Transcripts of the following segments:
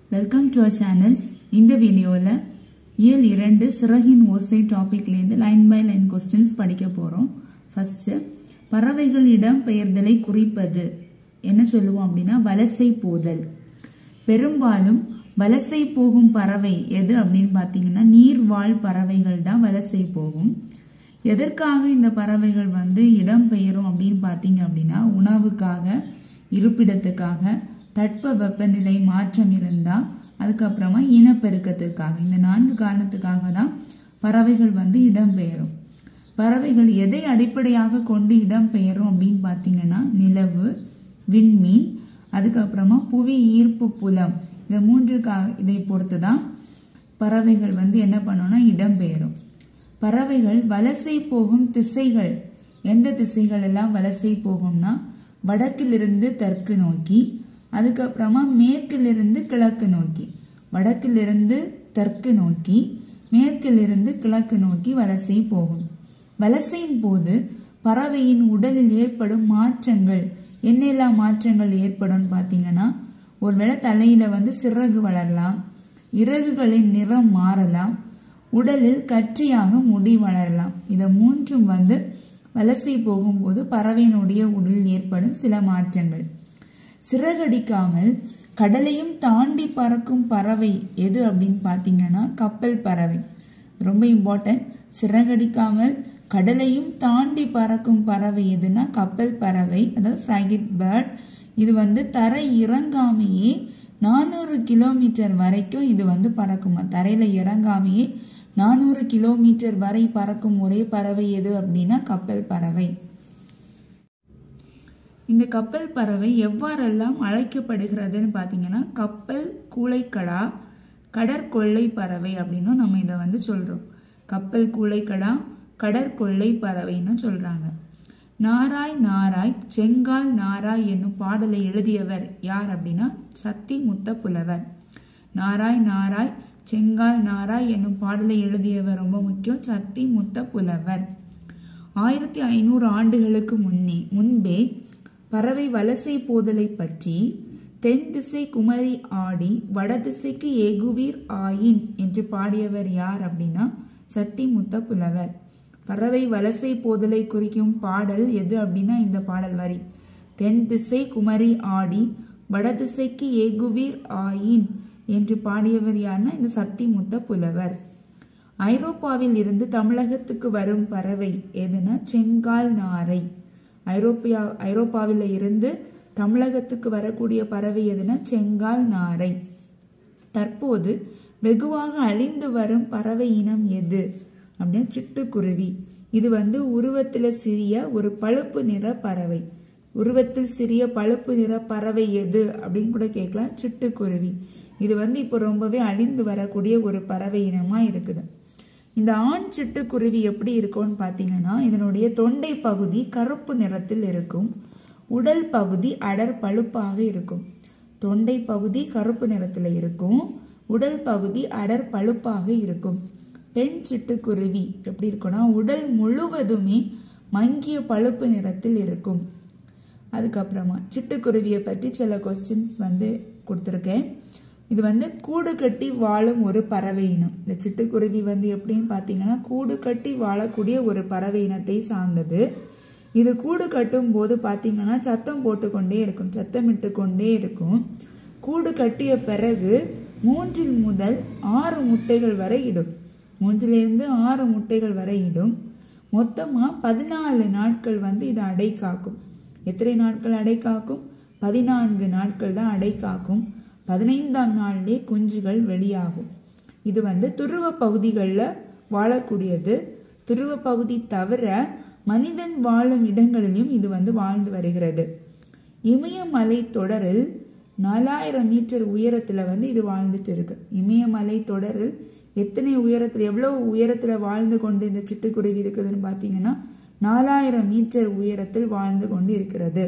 welcome to our channel இந்த வீடியோவில் இயல் இரண்டு சிறகின் ஓசை டாபிக்லேருந்து லைன் பை லைன் கொஸ்டின்ஸ் படிக்க போகிறோம் ஃபர்ஸ்ட் பறவைகள் இடம் பெயர்தலை குறிப்பது என்ன சொல்லுவோம் அப்படின்னா வலசை போதல் பெரும்பாலும் வலசை போகும் பறவை எது அப்படின்னு பார்த்தீங்கன்னா நீர்வாழ் பறவைகள் தான் வலசை போகும் எதற்காக இந்த பறவைகள் வந்து இடம் பெயரும் அப்படின்னு பார்த்தீங்க அப்படின்னா உணவுக்காக இருப்பிடத்துக்காக தட்ப வெப்பநிலை மாற்றம் இருந்தால் அதுக்கப்புறமா இனப்பெருக்கத்திற்காக இந்த நான்கு காரணத்துக்காக தான் பறவைகள் வந்து இடம்பெயரும் பறவைகள் எதை அடிப்படையாக கொண்டு இடம்பெயரும் அப்படின்னு பார்த்தீங்கன்னா நிலவு விண்மீன் அதுக்கப்புறமா புவி ஈர்ப்பு புலம் இந்த மூன்றுக்காக இதை பொறுத்து தான் பறவைகள் வந்து என்ன பண்ணோம்னா இடம்பெயரும் பறவைகள் வலசை போகும் திசைகள் எந்த திசைகள் எல்லாம் வலசை போகும்னா வடக்கிலிருந்து தெற்கு நோக்கி அதுக்கப்புறமா மேற்கிலிருந்து கிழக்கு நோக்கி வடக்கிலிருந்து தெற்கு நோக்கி மேற்கிலிருந்து கிழக்கு நோக்கி வலசை போகும் வலசையின் போது பறவையின் உடலில் ஏற்படும் மாற்றங்கள் என்னெல்லாம் மாற்றங்கள் ஏற்படும் பார்த்தீங்கன்னா ஒருவேளை தலையில வந்து சிறகு வளரலாம் இறகுகளின் நிறம் மாறலாம் உடலில் கற்றியாக முடி வளரலாம் இதை மூன்றும் வந்து வலசை போகும்போது பறவையினுடைய உடலில் ஏற்படும் சில மாற்றங்கள் சிறகடிக்காமல் கடலையும் தாண்டி பறக்கும் பறவை எது அப்படின்னு பார்த்தீங்கன்னா கப்பல் பறவை ரொம்ப இம்பார்ட்டன்ட் சிறகடிக்காமல் கடலையும் தாண்டி பறக்கும் பறவை எதுனா கப்பல் பறவை அதாவது ஃப்ரைகேட் பேர்ட் இது வந்து தரை இறங்காமையே நானூறு கிலோமீட்டர் வரைக்கும் இது வந்து பறக்குமா தரையில இறங்காமையே நானூறு கிலோமீட்டர் வரை பறக்கும் ஒரே பறவை எது அப்படின்னா கப்பல் பறவை இந்த கப்பல் பறவை எவ்வாறெல்லாம் அழைக்கப்படுகிறதுன்னு பார்த்தீங்கன்னா கப்பல் கூளைக்கடா கடற்கொள்ளை பறவை அப்படின்னும் நம்ம இதை வந்து சொல்றோம் கப்பல் கூளைக்கடா கடற்கொள்ளை பறவைன்னு சொல்றாங்க நாராய் நாராய் செங்கால் நாராய் என்னும் பாடலை எழுதியவர் யார் அப்படின்னா சத்தி முத்த புலவர் நாராய் நாராய் செங்கால் நாராய் என்னும் பாடலை எழுதியவர் ரொம்ப முக்கியம் சத்தி முத்த புலவர் ஆயிரத்தி ஐநூறு ஆண்டுகளுக்கு முன்னே முன்பே பறவை வலசை போதலை பற்றி தென் திசை குமரி ஆடி வடதிசைக்கு ஏகுவீர் ஆயின் என்று பாடியவர் யார் அப்படின்னா சத்தி முத்த புலவர் பறவை வலசை போதலை குறிக்கும் பாடல் எது அப்படின்னா இந்த பாடல் வரி தென் திசை குமரி ஆடி வடதிசைக்கு ஏகுவீர் ஆயின் என்று பாடியவர் யாருன்னா இந்த சத்தி முத்த புலவர் ஐரோப்பாவில் இருந்து தமிழகத்துக்கு வரும் பறவை எதுனா செங்கால் நாரை ஐரோப்பியா ஐரோப்பாவில் இருந்து தமிழகத்துக்கு வரக்கூடிய பறவை எதுனா செங்கால் நாரை தற்போது வெகுவாக அழிந்து வரும் பறவை இனம் எது அப்படின்னா சிட்டுக்குருவி இது வந்து உருவத்தில் சிறிய ஒரு பழுப்பு நிற பறவை உருவத்தில் சிறிய பழுப்பு நிற பறவை எது அப்படின்னு கூட கேட்கலாம் சிட்டுக்குருவி இது வந்து இப்போ ரொம்பவே அழிந்து வரக்கூடிய ஒரு பறவை இனமா இருக்குது இந்த ஆண் சிட்டுக்குருவி எப்படி இருக்கும்னு பார்த்தீங்கன்னா இதனுடைய தொண்டை பகுதி கருப்பு நிறத்தில் இருக்கும் உடல் பகுதி அடர் பழுப்பாக இருக்கும் தொண்டை பகுதி கருப்பு நிறத்தில் இருக்கும் உடல் பகுதி அடர் பழுப்பாக இருக்கும் பெண் சிட்டுக்குருவி எப்படி இருக்கும்னா உடல் முழுவதுமே மங்கிய பழுப்பு நிறத்தில் இருக்கும் அதுக்கப்புறமா சிட்டுக்குருவியை பற்றி சில கொஸ்டின்ஸ் வந்து கொடுத்துருக்கேன் இது வந்து கூடு கட்டி வாழும் ஒரு பறவை இனம் இந்த சிட்டுக்குருவி வந்து எப்படின்னு பார்த்தீங்கன்னா கூடு கட்டி வாழக்கூடிய ஒரு பறவை இனத்தை சார்ந்தது இது கூடு கட்டும் போது பார்த்தீங்கன்னா சத்தம் போட்டுக்கொண்டே இருக்கும் சத்தமிட்டு கொண்டே இருக்கும் கூடு கட்டிய பிறகு மூன்றில் முதல் ஆறு முட்டைகள் வரை இடும் மூன்றிலிருந்து ஆறு முட்டைகள் வரை இடும் மொத்தமாக பதினாலு நாட்கள் வந்து இது அடை காக்கும் எத்தனை நாட்கள் அடை காக்கும் பதினான்கு நாட்கள் தான் அடை காக்கும் பதினைந்தாம் நாள்லே குஞ்சுகள் வெளியாகும் இது வந்து துருவ பகுதிகளில் வாழக்கூடியது துருவ பகுதி தவிர மனிதன் வாழும் இடங்களிலும் இது வந்து வாழ்ந்து வருகிறது இமயமலை தொடரில் நாலாயிரம் மீட்டர் உயரத்தில் வந்து இது வாழ்ந்துட்டு இருக்கு இமயமலை தொடரில் எத்தனை உயரத்தில் எவ்வளோ உயரத்தில் வாழ்ந்து கொண்டு இந்த சிட்டுக்குருவி இருக்குதுன்னு பார்த்தீங்கன்னா நாலாயிரம் மீட்டர் உயரத்தில் வாழ்ந்து கொண்டு இருக்கிறது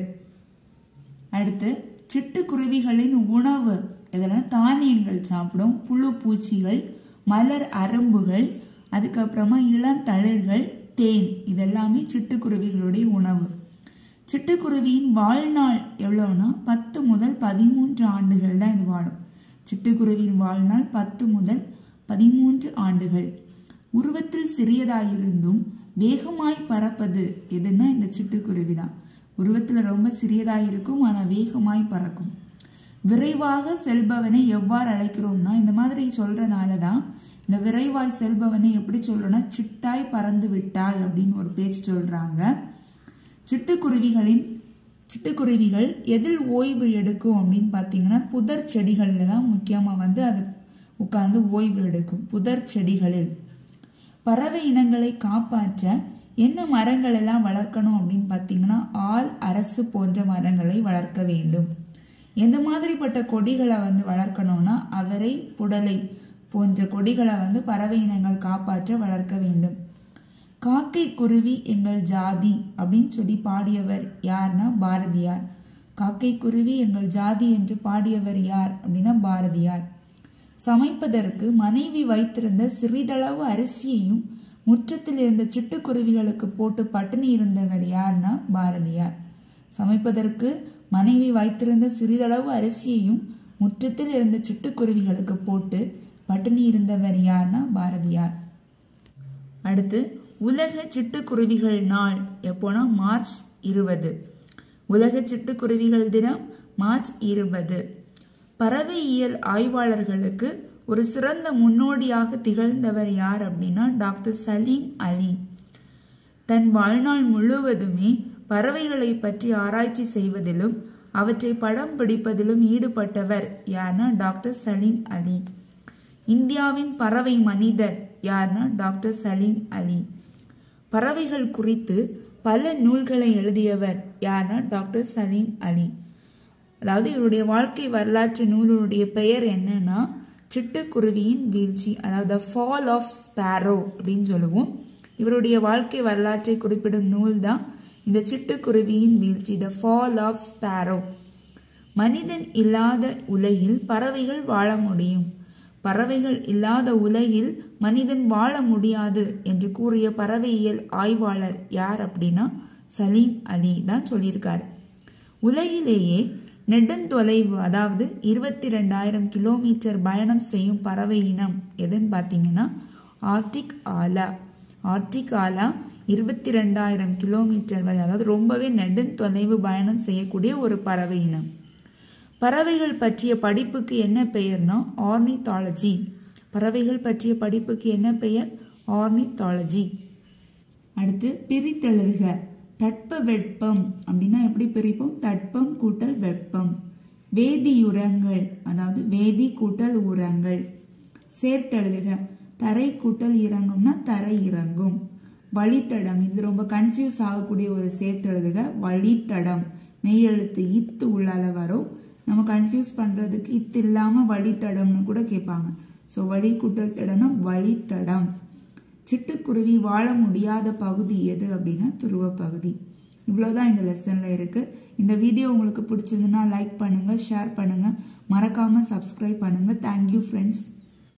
அடுத்து சிட்டுக்குருவிகளின் உணவு இதெல்லாம் தானியங்கள் சாப்பிடும் புழு பூச்சிகள் மலர் அரும்புகள் அதுக்கப்புறமா இளந்தளிர்கள் தேன் இதெல்லாமே சிட்டுக்குருவிகளுடைய உணவு சிட்டுக்குருவியின் வாழ்நாள் எவ்வளோன்னா பத்து முதல் பதிமூன்று ஆண்டுகள் தான் இது வாழும் சிட்டுக்குருவியின் வாழ்நாள் பத்து முதல் பதிமூன்று ஆண்டுகள் உருவத்தில் சிறியதாயிருந்தும் வேகமாய் பறப்பது எதுன்னா இந்த சிட்டுக்குருவி தான் உருவத்தில் ரொம்ப சிறியதாக இருக்கும் ஆனால் வேகமாய் பறக்கும் விரைவாக செல்பவனை எவ்வாறு அழைக்கிறோம்னா இந்த மாதிரி சொல்றனால தான் இந்த விரைவாய் செல்பவனை எப்படி சொல்றோம்னா சிட்டாய் பறந்து விட்டாய் அப்படின்னு ஒரு பேச்சு சொல்றாங்க சிட்டுக்குருவிகளின் சிட்டுக்குருவிகள் எதில் ஓய்வு எடுக்கும் அப்படின்னு பார்த்தீங்கன்னா புதர் செடிகளில் தான் முக்கியமாக வந்து அது உட்கார்ந்து ஓய்வு எடுக்கும் புதர் செடிகளில் பறவை இனங்களை காப்பாற்ற என்ன மரங்கள் எல்லாம் வளர்க்கணும் அப்படின்னு பார்த்தீங்கன்னா ஆல் அரசு போன்ற மரங்களை வளர்க்க வேண்டும் எந்த மாதிரிப்பட்ட கொடிகளை வந்து வளர்க்கணும்னா அவரை புடலை போன்ற கொடிகளை வந்து பறவை இனங்கள் காப்பாற்ற வளர்க்க வேண்டும் காக்கை குருவி எங்கள் ஜாதி அப்படின்னு சொல்லி பாடியவர் யார்னா பாரதியார் காக்கை குருவி எங்கள் ஜாதி என்று பாடியவர் யார் அப்படின்னா பாரதியார் சமைப்பதற்கு மனைவி வைத்திருந்த சிறிதளவு அரிசியையும் முற்றத்தில் இருந்த சிட்டுக்குருவிகளுக்கு போட்டு பட்டினி இருந்தவர் யார்னா பாரதியார் சமைப்பதற்கு மனைவி வைத்திருந்த சிறிதளவு அரிசியையும் முற்றத்தில் இருந்த சிட்டுக்குருவிகளுக்கு போட்டு பட்டினி இருந்தவர் யார்னா பாரதியார் அடுத்து உலக சிட்டுக்குருவிகள் நாள் எப்போனா மார்ச் இருபது உலக சிட்டுக்குருவிகள் தினம் மார்ச் இருபது பறவையியல் ஆய்வாளர்களுக்கு ஒரு சிறந்த முன்னோடியாக திகழ்ந்தவர் யார் அப்படின்னா டாக்டர் சலீம் அலி தன் வாழ்நாள் முழுவதுமே பறவைகளை பற்றி ஆராய்ச்சி செய்வதிலும் அவற்றை படம் பிடிப்பதிலும் ஈடுபட்டவர் யார்னா டாக்டர் சலீம் அலி இந்தியாவின் பறவை மனிதர் யார்னா டாக்டர் சலீம் அலி பறவைகள் குறித்து பல நூல்களை எழுதியவர் யார்னா டாக்டர் சலீம் அலி அதாவது இவருடைய வாழ்க்கை வரலாற்று நூலுடைய பெயர் என்னன்னா சிட்டுக்குருவியின் வீழ்ச்சி அதாவது ஃபால் ஆஃப் ஸ்பேரோ அப்படின்னு சொல்லுவோம் இவருடைய வாழ்க்கை வரலாற்றை குறிப்பிடும் நூல் தான் இந்த சிட்டுக்குருவியின் வீழ்ச்சி த ஃபால் ஆஃப் ஸ்பேரோ மனிதன் இல்லாத உலகில் பறவைகள் வாழ முடியும் பறவைகள் இல்லாத உலகில் மனிதன் வாழ முடியாது என்று கூறிய பறவையியல் ஆய்வாளர் யார் அப்படின்னா சலீம் அலி தான் சொல்லியிருக்காரு உலகிலேயே நெடுந்தொலைவு அதாவது இருபத்தி ரெண்டாயிரம் கிலோமீட்டர் பயணம் செய்யும் பறவை இனம் எதுன்னு பார்த்தீங்கன்னா ஆர்டிக் ஆலா ஆர்டிக் ஆலா இருபத்தி ரெண்டாயிரம் கிலோமீட்டர் வரை அதாவது ரொம்பவே நெடுந்தொலைவு பயணம் செய்யக்கூடிய ஒரு பறவை இனம் பறவைகள் பற்றிய படிப்புக்கு என்ன பெயர்னா ஆர்னித்தாலஜி பறவைகள் பற்றிய படிப்புக்கு என்ன பெயர் ஆர்னித்தாலஜி அடுத்து பிரித்தெழுதுக தட்ப வெப்பம் அப்படின்னா எப்படி பிரிப்போம் தட்பம் கூட்டல் வெப்பம் வேதியுரங்கள் அதாவது வேதி கூட்டல் உரங்கள் சேர்த்தெழுதுக தரை கூட்டல் இறங்கும்னா தரை இறங்கும் வழித்தடம் இது ரொம்ப கன்ஃபியூஸ் ஆகக்கூடிய ஒரு சேர்த்தெழுதுக வழித்தடம் மெய்யெழுத்து இத்து உள்ளால வரும் நம்ம கன்ஃபியூஸ் பண்றதுக்கு இத்து இல்லாம வழித்தடம்னு கூட கேட்பாங்க ஸோ வழி கூட்டல் தடம்னா வழித்தடம் சிட்டுக்குருவி வாழ முடியாத பகுதி எது அப்படின்னா துருவ பகுதி இவ்வளோதான் இந்த லெசன்ல இருக்கு இந்த வீடியோ உங்களுக்கு பிடிச்சிருந்துன்னா லைக் பண்ணுங்க ஷேர் பண்ணுங்க மறக்காம சப்ஸ்கிரைப் பண்ணுங்க தேங்க்யூ ஃப்ரெண்ட்ஸ்